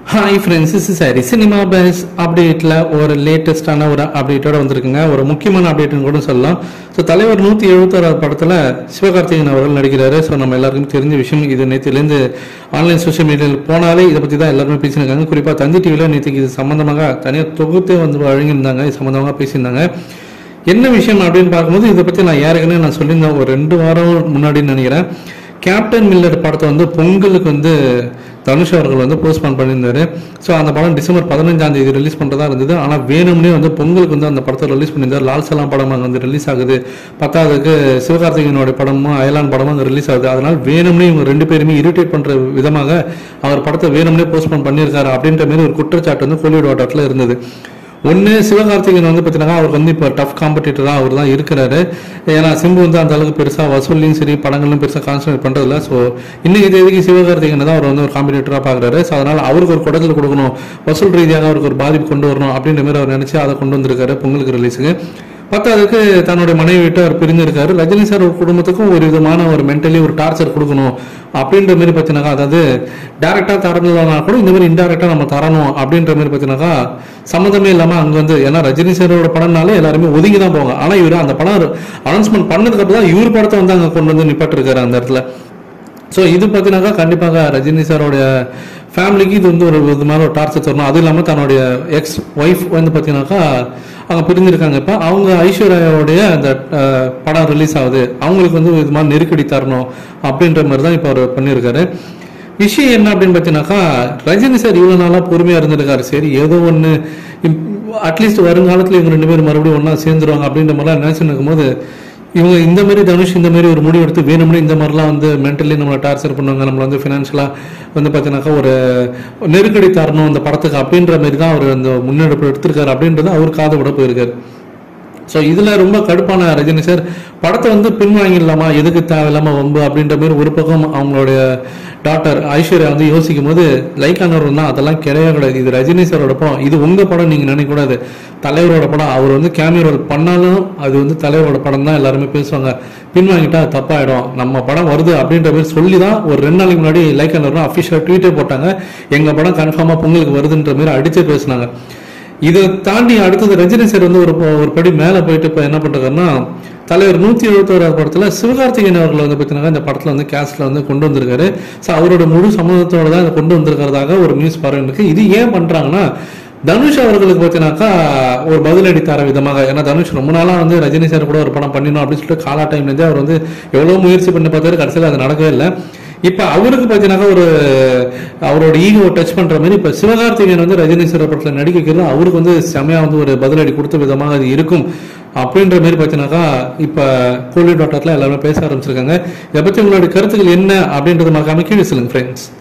hi friends is சாரி cinema பேஸ் அப்டேட்டில் ஒரு லேட்டஸ்டான ஒரு அப்டேட்டோட வந்திருக்குங்க ஒரு முக்கியமான அப்டேட்னு கூட சொல்லலாம் ஸோ தலைவர் நூற்றி எழுபத்தாறாவது படத்தில் சிவகார்த்திகேயன் அவர்கள் நடிக்கிறாரு ஸோ நம்ம எல்லாருக்கும் தெரிஞ்ச விஷயம் இது நேற்றுலேருந்து ஆன்லைன் சோஷியல் மீடியாவில் போனாலே இதை பற்றி தான் எல்லாருமே பேசியிருக்காங்க குறிப்பாக தந்தி டிவியில் நேற்றுக்கு இது சம்மந்தமாக தனியாக தொகுத்தே வந்து வழங்கியிருந்தாங்க இது சம்மந்தமாக பேசியிருந்தாங்க என்ன விஷயம் அப்படின்னு பார்க்கும்போது இதை பற்றி நான் ஏற்கனவே நான் சொல்லியிருந்தேன் ஒரு ரெண்டு வாரம் முன்னாடின்னு நினைக்கிறேன் கேப்டன் மில்லர் படத்தை வந்து பொங்கலுக்கு வந்து தனுஷ் அவர்கள் வந்து போஸ்ட்பான் பண்ணியிருந்தாரு ஸோ அந்த படம் டிசம்பர் பதினஞ்சாம் தேதி ரிலீஸ் பண்ணுறதா இருந்தது ஆனால் வேணும்னே வந்து பொங்கலுக்கு வந்து அந்த படத்தை ரிலீஸ் பண்ணியிருந்தார் லால் சலாம் படம் அங்கே வந்து ரிலீஸ் ஆகுது பத்தாவதுக்கு சிவகார்த்திகேயனோட படமும் அயலான் படமும் அங்கே ரிலீஸ் ஆகுது அதனால் வேணும்னே இவங்க ரெண்டு பேருமே இரிட்டேட் பண்ணுற விதமாக அவர் படத்தை வேணும்னே போஸ்ட்பான் பண்ணியிருக்காரு அப்படின்ற மாதிரி ஒரு குற்றச்சாட்டு வந்து கோலிவுட் வட்டாரத்தில் இருந்தது ஒன்று சிவகார்த்திகேயன் வந்து பார்த்தீங்கன்னா அவருக்கு வந்து இப்போ டஃப் காம்படிட்டராக அவர் தான் இருக்கிறாரு ஏன்னா சிம்பு வந்து அந்த அளவுக்கு பெருசாக வசூல்லையும் சரி படங்கள்லையும் பெருசாக கான்சன்ட்ரேட் பண்ணுறதில்ல ஸோ இன்னைக்கு தேதிக்கு சிவகார்த்திகேயன் தான் அவர் வந்து ஒரு காம்படிட்டராக பார்க்குறாரு ஸோ அதனால் அவருக்கு ஒரு குடத்தில் கொடுக்கணும் வசூல் ரீதியாக அவருக்கு ஒரு பாதிப்பு கொண்டு வரணும் அப்படின்ற மாதிரி அவர் நினச்சி அதை கொண்டு வந்திருக்காரு பொங்கலுக்கு ரிலீஸுக்கு பத்தாவதுக்கு தன்னுடைய மனைவி விட்டு அவர் பிரிஞ்சிருக்காரு ரஜினி சார் ஒரு குடும்பத்துக்கும் ஒரு விதமான ஒரு மென்டலி ஒரு டார்ச்சர் கொடுக்கணும் அப்படின்ற மாதிரி பார்த்தீங்கன்னாக்கா அதாவது டேரெக்டாக தரணும்னா கூட இந்த மாதிரி இன்டெரக்டாக நம்ம தரணும் அப்படின்ற மாதிரி பார்த்தீங்கன்னாக்கா சம்மந்தமே இல்லாமல் அங்கே வந்து ஏன்னா ரஜினி சாரோட படம்னாலே எல்லாருமே ஒதுங்கி தான் போவாங்க ஆனால் இவர் அந்த படம் அனௌன்ஸ்மெண்ட் பண்ணதுக்கு அப்புறம் தான் இவர் படத்தை வந்து அங்கே கொண்டு வந்து நிப்பாட்டிருக்காரு அந்த இடத்துல ஸோ இது பார்த்தீங்கன்னாக்கா கண்டிப்பாக ரஜினி சாரோடைய ஃபேமிலிக்கு இது வந்து ஒரு விதமான ஒரு டார்ச்சர் தரணும் அதுவும் இல்லாமல் தன்னுடைய எக்ஸ் ஒய்ஃப் வந்து பார்த்தீங்கன்னாக்கா அவங்க பிரிஞ்சிருக்காங்க இப்போ அவங்க ஐஸ்வர்யாவுடைய அந்த அஹ், படம் ரிலீஸ் ஆகுது அவங்களுக்கு வந்து இது மாதிரி நெருக்கடி தரணும் அப்படின்ற மாதிரி தான் இப்போ அவர் பண்ணியிருக்காரு விஷயம் என்ன அப்படின்னு பார்த்தீங்கன்னாக்கா ரஜினி சார் இவ்வளோ நாளாக பொறுமையாக இருந்திருக்காரு சரி ஏதோ ஒன்று அட்லீஸ்ட் வருங்காலத்தில் இவங்க ரெண்டு பேரும் மறுபடியும் ஒன்றா சேர்ந்துருவாங்க அப்படின்ற மாதிரிலாம் நினச்சின்னு இருக்கும்போது இவங்க இந்த மாதிரி தனுஷ் இந்த மாதிரி ஒரு முடிவு எடுத்து வேணும்னே இந்த மாதிரிலாம் வந்து மென்டலி நம்மளை டார்ச்சர் பண்ணுவாங்க நம்மளை வந்து ஃபினான்ஷியலாக வந்து பார்த்தீங்கன்னாக்கா ஒரு நெருக்கடி தரணும் அந்த படத்துக்கு அப்படின்ற மாதிரி தான் அவர் அந்த முன்னெடுப்பு எடுத்திருக்காரு அப்படின்றது அவர் காது விட போயிருக்காரு ஸோ இதில் ரொம்ப கடுப்பான ரஜினி சார் படத்தை வந்து பின்வாங்கிடலாமா எதுக்கு தேவையில்லாம வம்பு அப்படின்ற மாதிரி ஒரு பக்கம் அவங்களுடைய டாக்டர் ஐஸ்வர்யா வந்து யோசிக்கும் போது லைக்கானவர் தான் அதெல்லாம் கிடையவே கிடையாது இது ரஜினி சாரோட படம் இது உங்க படம் நீங்க நினைக்கக்கூடாது தலைவரோட படம் அவர் வந்து கேமியோ ரோல் பண்ணாலும் அது வந்து தலைவரோட படம் தான் எல்லாருமே பேசுவாங்க பின்வாங்கிட்டா அது தப்பாயிடும் நம்ம படம் வருது அப்படின்ற மாதிரி சொல்லி தான் ஒரு ரெண்டு நாளைக்கு முன்னாடி லைக்கானவர் அஃபிஷியலாக ட்வீட்டே போட்டாங்க எங்க படம் கன்ஃபார்மாக பொங்கலுக்கு வருதுன்ற மாதிரி அடிச்சு பேசினாங்க இதை தாண்டி அடுத்தது ரஜினி சார் வந்து ஒரு ஒரு படி மேலே போயிட்டு இப்போ என்ன பண்ணுறாருன்னா தலைவர் நூற்றி எழுபத்தோராவது படத்தில் சிவகார்த்திகேயன் அவர்கள் வந்து பார்த்தீங்கன்னா இந்த படத்தில் வந்து கேஸ்டில் வந்து கொண்டு வந்திருக்காரு ஸோ அவரோட முழு சம்மதத்தோட தான் இதை கொண்டு வந்திருக்கிறதாக ஒரு நியூஸ் பரவிருக்கு இது ஏன் பண்ணுறாங்கன்னா தனுஷ் அவர்களுக்கு பார்த்தீங்கன்னாக்கா ஒரு பதிலடி தர விதமாக ஏன்னா தனுஷ் ரொம்ப நாளாக வந்து ரஜினி சார் கூட ஒரு படம் பண்ணிடணும் அப்படின்னு சொல்லிட்டு காலா டைம்லேருந்தே அவர் வந்து எவ்வளோ முயற்சி பண்ணி பார்த்தாரு கடைசியில் அது நடக்கவே இல்லை இப்போ அவருக்கு பார்த்தீங்கன்னாக்கா ஒரு அவரோட ஈகோ டச் பண்ற மாதிரி இப்போ சிவகார்த்திகேயன் வந்து ரஜினி சார் படத்தில் நடிக்க வைக்கிறது அவருக்கு வந்து செமையா வந்து ஒரு பதிலடி கொடுத்த விதமாக அது இருக்கும் அப்படின்ற மாதிரி பார்த்தீங்கன்னாக்கா இப்போ கோல்டு டாக்டர்ல எல்லாருமே பேச ஆரம்பிச்சிருக்காங்க இதை பற்றி உங்களுடைய கருத்துக்கள் என்ன அப்படின்றத மறக்காம கீழே சொல்லுங்க ஃப்ரெண்ட்ஸ்